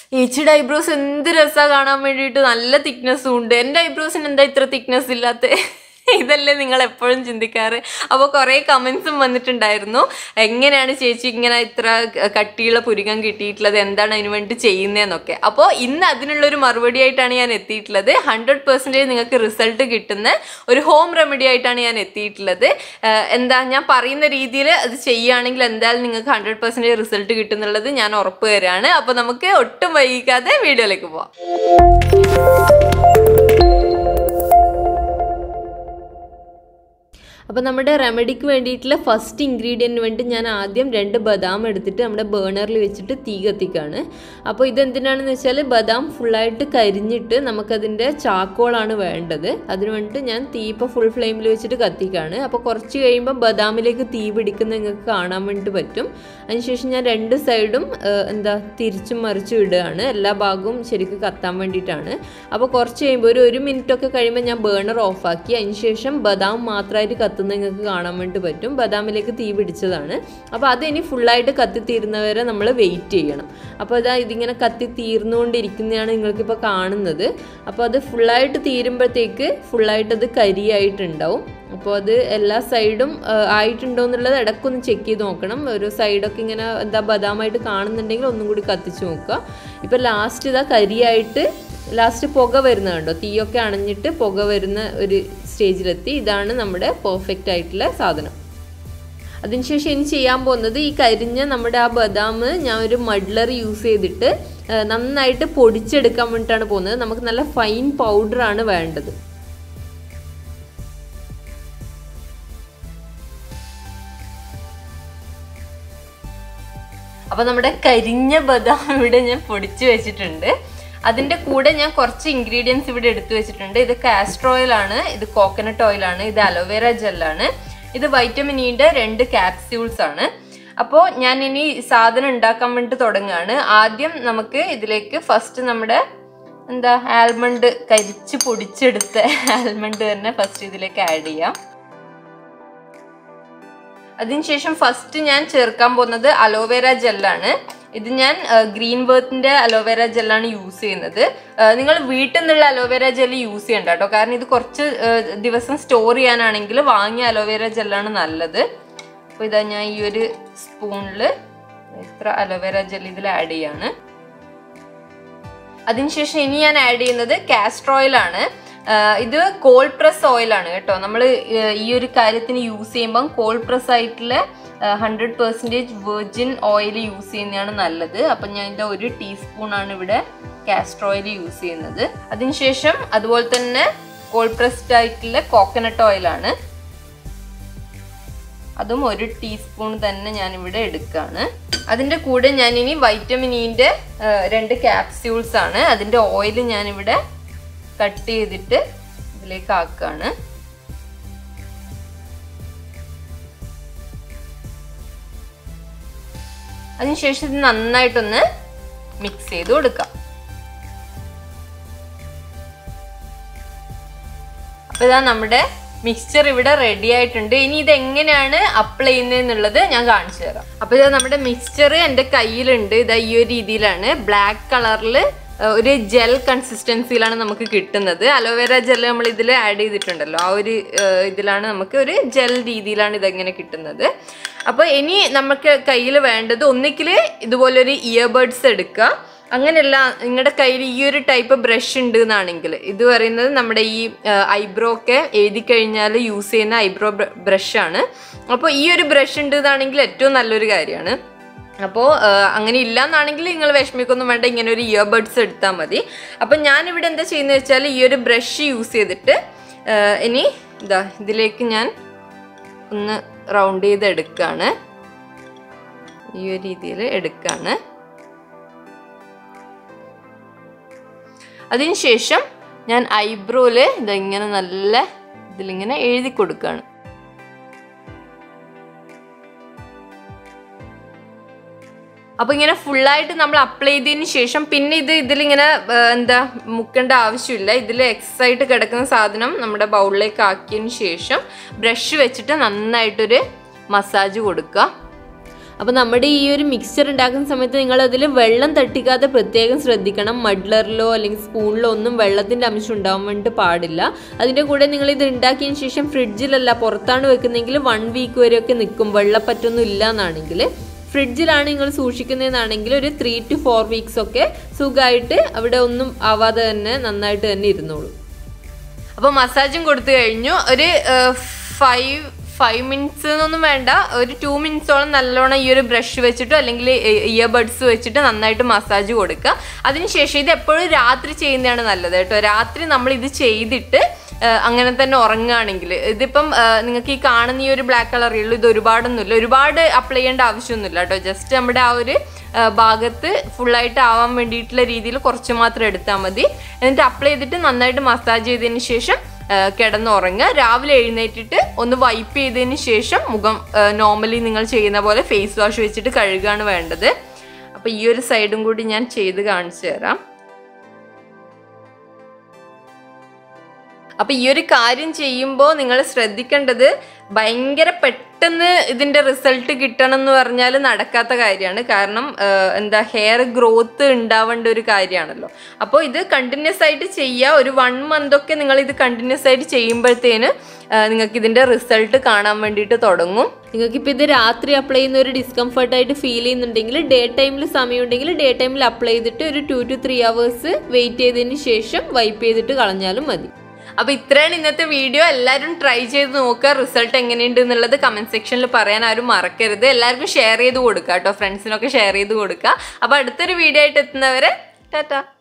ചേച്ചിയുടെ ഐബ്രോസ് എന്ത് രസമാണ് കാണാൻ വേണ്ടിയിട്ട് നല്ല തിക്നെസ്സും ഉണ്ട് എൻ്റെ ഐബ്രോസിന് എന്താ ഇത്ര തിക്നെസ് ഇല്ലാത്ത ഇതല്ലേ നിങ്ങൾ എപ്പോഴും ചിന്തിക്കാറ് അപ്പോൾ കുറേ കമൻസും വന്നിട്ടുണ്ടായിരുന്നു എങ്ങനെയാണ് ചേച്ചി ഇങ്ങനെ ഇത്ര കട്ടിയുള്ള പുരുകം കിട്ടിയിട്ടുള്ളത് എന്താണ് അതിന് വേണ്ടി ചെയ്യുന്നതെന്നൊക്കെ അപ്പോൾ ഇന്ന് അതിനുള്ളൊരു മറുപടി ആയിട്ടാണ് ഞാൻ എത്തിയിട്ടുള്ളത് ഹൺഡ്രഡ് പെർസെൻറ്റേജ് നിങ്ങൾക്ക് റിസൾട്ട് കിട്ടുന്ന ഒരു ഹോം റെമഡി ആയിട്ടാണ് ഞാൻ എത്തിയിട്ടുള്ളത് ഏഹ് എന്താ ഞാൻ പറയുന്ന രീതിയിൽ അത് ചെയ്യുകയാണെങ്കിൽ എന്തായാലും നിങ്ങൾക്ക് ഹൺഡ്രഡ് പെർസെൻറ്റേജ് റിസൾട്ട് കിട്ടുന്നുള്ളത് ഞാൻ ഉറപ്പ് തരാണ് അപ്പോൾ നമുക്ക് ഒട്ടും വൈകിക്കാതെ വീഡിയോയിലേക്ക് പോവാം അപ്പോൾ നമ്മുടെ റെമഡിക്ക് വേണ്ടിയിട്ടുള്ള ഫസ്റ്റ് ഇൻഗ്രീഡിയൻറ്റ് വേണ്ടി ഞാൻ ആദ്യം രണ്ട് ബദാം എടുത്തിട്ട് നമ്മുടെ ബേണറിൽ വെച്ചിട്ട് തീ കത്തിക്കാണ് അപ്പോൾ ഇതെന്തിനാണെന്ന് വെച്ചാൽ ബദാം ഫുള്ളായിട്ട് കരിഞ്ഞിട്ട് നമുക്കതിൻ്റെ ചാക്കോളാണ് വേണ്ടത് അതിന് വേണ്ടിയിട്ട് ഞാൻ തീ ഇപ്പോൾ ഫുൾ ഫ്ലെയിമിൽ വെച്ചിട്ട് കത്തിക്കാണ് അപ്പോൾ കുറച്ച് കഴിയുമ്പോൾ ബദാമിലേക്ക് തീ പിടിക്കുന്ന നിങ്ങൾക്ക് കാണാൻ വേണ്ടിയിട്ട് പറ്റും അതിനുശേഷം ഞാൻ രണ്ട് സൈഡും എന്താ തിരിച്ചും മറിച്ചും ഇടുകയാണ് എല്ലാ ഭാഗവും ശരിക്കും കത്താൻ വേണ്ടിയിട്ടാണ് അപ്പോൾ കുറച്ച് കഴിയുമ്പോൾ ഒരു ഒരു മിനിറ്റ് ഒക്കെ കഴിയുമ്പോൾ ഞാൻ ബേണർ ഓഫാക്കി അതിനുശേഷം ബദാം മാത്രമായിട്ട് കത്തുന്നത് നിങ്ങൾക്ക് കാണാൻ വേണ്ടി പറ്റും ബദാമിലേക്ക് തീ പിടിച്ചതാണ് അപ്പോൾ അത് ഇനി ഫുള്ളായിട്ട് കത്തി തീരുന്നവരെ നമ്മൾ വെയിറ്റ് ചെയ്യണം അപ്പോൾ അതാ ഇതിങ്ങനെ കത്തി തീർന്നുകൊണ്ടിരിക്കുന്നതാണ് നിങ്ങൾക്കിപ്പോൾ കാണുന്നത് അപ്പോൾ അത് ഫുള്ളായിട്ട് തീരുമ്പോഴത്തേക്ക് ഫുള്ളായിട്ട് അത് കരിയായിട്ടുണ്ടാവും അപ്പോൾ അത് എല്ലാ സൈഡും ആയിട്ടുണ്ടോ എന്നുള്ളത് ഇടയ്ക്കൊന്ന് ചെക്ക് ചെയ്ത് നോക്കണം ഒരു സൈഡൊക്കെ ഇങ്ങനെ എന്താ ബദാമായിട്ട് കാണുന്നുണ്ടെങ്കിൽ ഒന്നും കൂടി കത്തിച്ച് നോക്കുക ഇപ്പോൾ ലാസ്റ്റ് ഇതാ കരിയായിട്ട് ലാസ്റ്റ് പുക വരുന്നത് കണ്ടോ തീയൊക്കെ അണഞ്ഞിട്ട് പുക വരുന്ന ഒരു സ്റ്റേജിലെത്തി ഇതാണ് നമ്മുടെ പെർഫെക്റ്റ് ആയിട്ടുള്ള സാധനം അതിനുശേഷം ഇനി ചെയ്യാൻ പോകുന്നത് ഈ കരിഞ്ഞ നമ്മുടെ ആ ബദാം ഞാൻ ഒരു മഡ്ലർ യൂസ് ചെയ്തിട്ട് നന്നായിട്ട് പൊടിച്ചെടുക്കാൻ വേണ്ടിയിട്ടാണ് പോകുന്നത് നമുക്ക് നല്ല ഫൈൻ പൗഡറാണ് വേണ്ടത് അപ്പോൾ നമ്മുടെ കരിഞ്ഞ ബദാം ഇവിടെ ഞാൻ പൊടിച്ചു വെച്ചിട്ടുണ്ട് അതിൻ്റെ കൂടെ ഞാൻ കുറച്ച് ഇൻഗ്രീഡിയൻസ് ഇവിടെ എടുത്തു വെച്ചിട്ടുണ്ട് ഇത് കാസ്റ്റർ ഓയിലാണ് ഇത് കോക്കനട്ട് ഓയിലാണ് ഇത് അലോവേര ജെല്ലാണ് ഇത് വൈറ്റമിൻ ഇയുടെ രണ്ട് ക്യാപ്സ്യൂൾസ് ആണ് അപ്പോൾ ഞാൻ ഇനി സാധനം ഉണ്ടാക്കാൻ വേണ്ടി തുടങ്ങുകയാണ് ആദ്യം നമുക്ക് ഇതിലേക്ക് ഫസ്റ്റ് നമ്മുടെ എന്താ ആൽമണ്ട് കരിച്ച് പൊടിച്ചെടുത്ത ആൽമണ്ട് തന്നെ ഫസ്റ്റ് ഇതിലേക്ക് ആഡ് ചെയ്യാം അതിനുശേഷം ഫസ്റ്റ് ഞാൻ ചേർക്കാൻ പോകുന്നത് അലോവേര ജെല്ലാണ് ഇത് ഞാൻ ഗ്രീൻ ബേർത്തിൻ്റെ അലോവേര ജെല്ലാണ് യൂസ് ചെയ്യുന്നത് നിങ്ങൾ വീട്ടിൽ നിന്നുള്ള അലോവേര ജെല്ല് യൂസ് ചെയ്യണ്ട കേട്ടോ കാരണം ഇത് കുറച്ച് ദിവസം സ്റ്റോർ ചെയ്യാനാണെങ്കിൽ വാങ്ങിയ അലോവേര ജെല്ലാണ് നല്ലത് അപ്പോൾ ഇതാ ഞാൻ ഈ ഒരു സ്പൂണിൽ ഇത്ര അലോവേര ജെൽ ഇതിൽ ആഡ് ചെയ്യാണ് അതിനുശേഷം ഇനി ഞാൻ ആഡ് ചെയ്യുന്നത് കാസ്റ്റർ ഓയിലാണ് ഇത് കോൾഡ് പ്രസ് ഓയിലാണ് കേട്ടോ നമ്മൾ ഈ ഒരു കാര്യത്തിന് യൂസ് ചെയ്യുമ്പം കോൾഡ് പ്രസ് ആയിട്ടുള്ള hundred percentage virgin oil use ചെയ്യുന്നതാണ് നല്ലത് അപ്പം ഞാൻ ഇതിൻ്റെ ഒരു ടീസ്പൂണാണ് ഇവിടെ കാസ്റ്റർ ഓയിൽ യൂസ് ചെയ്യുന്നത് അതിനുശേഷം അതുപോലെ തന്നെ കോൾഡ് പ്രസ്ഡ് ആയിട്ടുള്ള കോക്കനട്ട് ഓയിലാണ് അതും ഒരു ടീസ്പൂൺ തന്നെ ഞാൻ ഇവിടെ എടുക്കുകയാണ് അതിൻ്റെ കൂടെ ഞാൻ ഇനി വൈറ്റമിൻ ഇൻ്റെ രണ്ട് ക്യാപ്സ്യൂൾസ് ആണ് അതിൻ്റെ ഓയിൽ ഞാനിവിടെ കട്ട് ചെയ്തിട്ട് ഇതിലേക്ക് ആക്കുകയാണ് അതിനുശേഷം ഇത് നന്നായിട്ടൊന്ന് മിക്സ് ചെയ്ത് കൊടുക്കാം അപ്പൊ ഇതാ നമ്മുടെ മിക്സ്ചർ ഇവിടെ റെഡി ആയിട്ടുണ്ട് ഇനി ഇത് എങ്ങനെയാണ് അപ്ലൈ ചെയ്യുന്നതെന്നുള്ളത് ഞാൻ കാണിച്ചു തരാം അപ്പൊ ഇതാ നമ്മുടെ മിക്സ്ചർ എൻ്റെ കയ്യിലുണ്ട് ഇതാ ഈ ഒരു രീതിയിലാണ് ബ്ലാക്ക് കളറിൽ ഒരു ജെൽ കൺസിസ്റ്റൻസിയിലാണ് നമുക്ക് കിട്ടുന്നത് അലോവേര ജെൽ നമ്മൾ ഇതിൽ ആഡ് ചെയ്തിട്ടുണ്ടല്ലോ ആ ഒരു ഇതിലാണ് നമുക്ക് ഒരു ജെൽ രീതിയിലാണ് ഇതെങ്ങനെ കിട്ടുന്നത് അപ്പോൾ ഇനി നമുക്ക് കയ്യിൽ വേണ്ടത് ഒന്നിക്കിൽ ഇതുപോലൊരു ഇയർബഡ്സ് എടുക്കുക അങ്ങനെയല്ല നിങ്ങളുടെ കയ്യിൽ ഈ ഒരു ടൈപ്പ് ബ്രഷ് ഉണ്ട് എന്നാണെങ്കിൽ ഇത് പറയുന്നത് നമ്മുടെ ഈ ഐബ്രോ ഒക്കെ എഴുതി കഴിഞ്ഞാൽ യൂസ് ചെയ്യുന്ന ഐബ്രോ ബ്രഷാണ് അപ്പോൾ ഈ ഒരു ബ്രഷ് ഉണ്ട് എന്നാണെങ്കിൽ ഏറ്റവും നല്ലൊരു കാര്യമാണ് അപ്പോൾ അങ്ങനെ ഇല്ല എന്നാണെങ്കിൽ നിങ്ങൾ വിഷമിക്കൊന്നും വേണ്ട ഇങ്ങനെ ഒരു ഇയർബഡ്സ് എടുത്താൽ മതി അപ്പം ഞാനിവിടെ എന്താ ചെയ്യുന്നത് വെച്ചാൽ ഈ ഒരു ബ്രഷ് യൂസ് ചെയ്തിട്ട് ഇനി ഇതാ ഇതിലേക്ക് ഞാൻ ഒന്ന് റൗണ്ട് ചെയ്ത് എടുക്കുകയാണ് ഈ ഒരു രീതിയിൽ എടുക്കുകയാണ് അതിനുശേഷം ഞാൻ ഐബ്രോയിൽ ഇതിങ്ങനെ നല്ല ഇതിലിങ്ങനെ എഴുതി കൊടുക്കുകയാണ് അപ്പോൾ ഇങ്ങനെ ഫുള്ളായിട്ട് നമ്മൾ അപ്ലൈ ചെയ്തതിന് ശേഷം പിന്നെ ഇത് ഇതിലിങ്ങനെ ആ, എന്താ മുക്കേണ്ട ആവശ്യമില്ല ഇതിൽ എക്സസ് ആയിട്ട് കിടക്കുന്ന സാധനം നമ്മുടെ ബൗളിലേക്ക് ആക്കിയതിന് ശേഷം ബ്രഷ് വെച്ചിട്ട് നന്നായിട്ടൊരു മസാജ് കൊടുക്കുക അപ്പോൾ നമ്മുടെ ഈ ഒരു മിക്സ്ചർ ഉണ്ടാക്കുന്ന സമയത്ത് നിങ്ങൾ അതിൽ വെള്ളം തട്ടിക്കാതെ പ്രത്യേകം ശ്രദ്ധിക്കണം മഡ്ലറിലോ അല്ലെങ്കിൽ സ്പൂണിലോ ഒന്നും വെള്ളത്തിൻ്റെ അംശം ഉണ്ടാവാൻ വേണ്ടി പാടില്ല അതിൻ്റെ കൂടെ നിങ്ങൾ ഇത് ഉണ്ടാക്കിയതിന് ശേഷം ഫ്രിഡ്ജിലല്ല പുറത്താണ് വെക്കുന്നതെങ്കിൽ വൺ വീക്ക് വരെയൊക്കെ നിൽക്കും വെള്ളപ്പറ്റൊന്നും ഇല്ല എന്നാണെങ്കിൽ ഫ്രിഡ്ജിലാണ് നിങ്ങൾ സൂക്ഷിക്കുന്നതെന്നാണെങ്കിൽ ഒരു ത്രീ ടു ഫോർ വീക്സ് ഒക്കെ സുഖമായിട്ട് അവിടെ ഒന്നും ആവാതെ തന്നെ നന്നായിട്ട് തന്നെ ഇരുന്നോളൂ അപ്പോൾ മസാജും കൊടുത്തു കഴിഞ്ഞു ഒരു ഫൈവ് ഫൈവ് മിനിറ്റ്സ് എന്നൊന്നും വേണ്ട ഒരു ടു മിനിറ്റ്സോളം നല്ലോണം ഈ ഒരു ബ്രഷ് വെച്ചിട്ടോ അല്ലെങ്കിൽ ഇയർബഡ്സ് വെച്ചിട്ട് നന്നായിട്ട് മസാജ് കൊടുക്കുക അതിനുശേഷം ഇത് എപ്പോഴും രാത്രി ചെയ്യുന്നതാണ് നല്ലത് കേട്ടോ രാത്രി നമ്മൾ ഇത് ചെയ്തിട്ട് ആ, അങ്ങനെ തന്നെ ഉറങ്ങുകയാണെങ്കിൽ ഇതിപ്പം നിങ്ങൾക്ക് ഈ കാണുന്ന ഈ ഒരു ബ്ലാക്ക് കളറേ ഉള്ളൂ ഇത് ഒരുപാടൊന്നുമില്ല ഒരുപാട് അപ്ലൈ ചെയ്യേണ്ട ആവശ്യമൊന്നുമില്ല കേട്ടോ ജസ്റ്റ് നമ്മുടെ ആ ഒരു ആ, ഭാഗത്ത് ഫുള്ളായിട്ട് ആവാൻ വേണ്ടിയിട്ടുള്ള രീതിയിൽ കുറച്ച് മാത്രം എടുത്താൽ മതി എന്നിട്ട് അപ്ലൈ ചെയ്തിട്ട് നന്നായിട്ട് മസാജ് ചെയ്തതിന് ശേഷം ആ, കിടന്നുറങ്ങുക രാവിലെ എഴുന്നേറ്റിട്ട് ഒന്ന് വൈപ്പ് ചെയ്തതിന് ശേഷം മുഖം നോർമലി നിങ്ങൾ ചെയ്യുന്ന പോലെ ഫേസ് വാഷ് വെച്ചിട്ട് കഴുകുകയാണ് വേണ്ടത് അപ്പോൾ ഈ ഒരു സൈഡും കൂടി ഞാൻ ചെയ്ത് കാണിച്ചു തരാം അപ്പൊ ഈ ഒരു കാര്യം ചെയ്യുമ്പോൾ നിങ്ങൾ ശ്രദ്ധിക്കേണ്ടത് ഭയങ്കര പെട്ടെന്ന് ഇതിന്റെ റിസൾട്ട് കിട്ടണം എന്ന് പറഞ്ഞാൽ നടക്കാത്ത കാര്യമാണ് കാരണം ആ, എന്താ ഹെയർ ഗ്രോത്ത് ഉണ്ടാവേണ്ട ഒരു കാര്യമാണല്ലോ അപ്പോൾ ഇത് കണ്ടിന്യൂസ് ആയിട്ട് ചെയ്യുക ഒരു വൺ മന്ത് ഒക്കെ നിങ്ങൾ ഇത് കണ്ടിന്യൂസ് ആയിട്ട് ചെയ്യുമ്പോഴത്തേന് നിങ്ങൾക്ക് ഇതിന്റെ റിസൾട്ട് കാണാൻ വേണ്ടിയിട്ട് തുടങ്ങും നിങ്ങൾക്കിപ്പോൾ ഇത് രാത്രി അപ്ലൈ ചെയ്യുന്ന ഒരു ഡിസ്കംഫർട്ട് ആയിട്ട് ഫീൽ ചെയ്യുന്നുണ്ടെങ്കിൽ ഡേ ടൈമിൽ സമയം ഉണ്ടെങ്കിൽ ഡേ ടൈമിൽ അപ്ലൈ ചെയ്തിട്ട് ഒരു two two three hours wait ചെയ്തതിന് ശേഷം വൈപ്പ് ചെയ്തിട്ട് കളഞ്ഞാലും മതി അപ്പൊ ഇത്രയാണ് ഇന്നത്തെ വീഡിയോ എല്ലാവരും ട്രൈ ചെയ്ത് നോക്കുക റിസൾട്ട് എങ്ങനെയുണ്ട് എന്നുള്ളത് കമന്റ് സെക്ഷനിൽ പറയാൻ ആരും മറക്കരുത് എല്ലാവർക്കും ഷെയർ ചെയ്ത് കൊടുക്കുക കേട്ടോ ഫ്രണ്ട്സിനൊക്കെ ഷെയർ ചെയ്ത് കൊടുക്കുക അപ്പൊ അടുത്തൊരു വീഡിയോ ആയിട്ട് എത്തുന്നവരെ ടാറ്റാ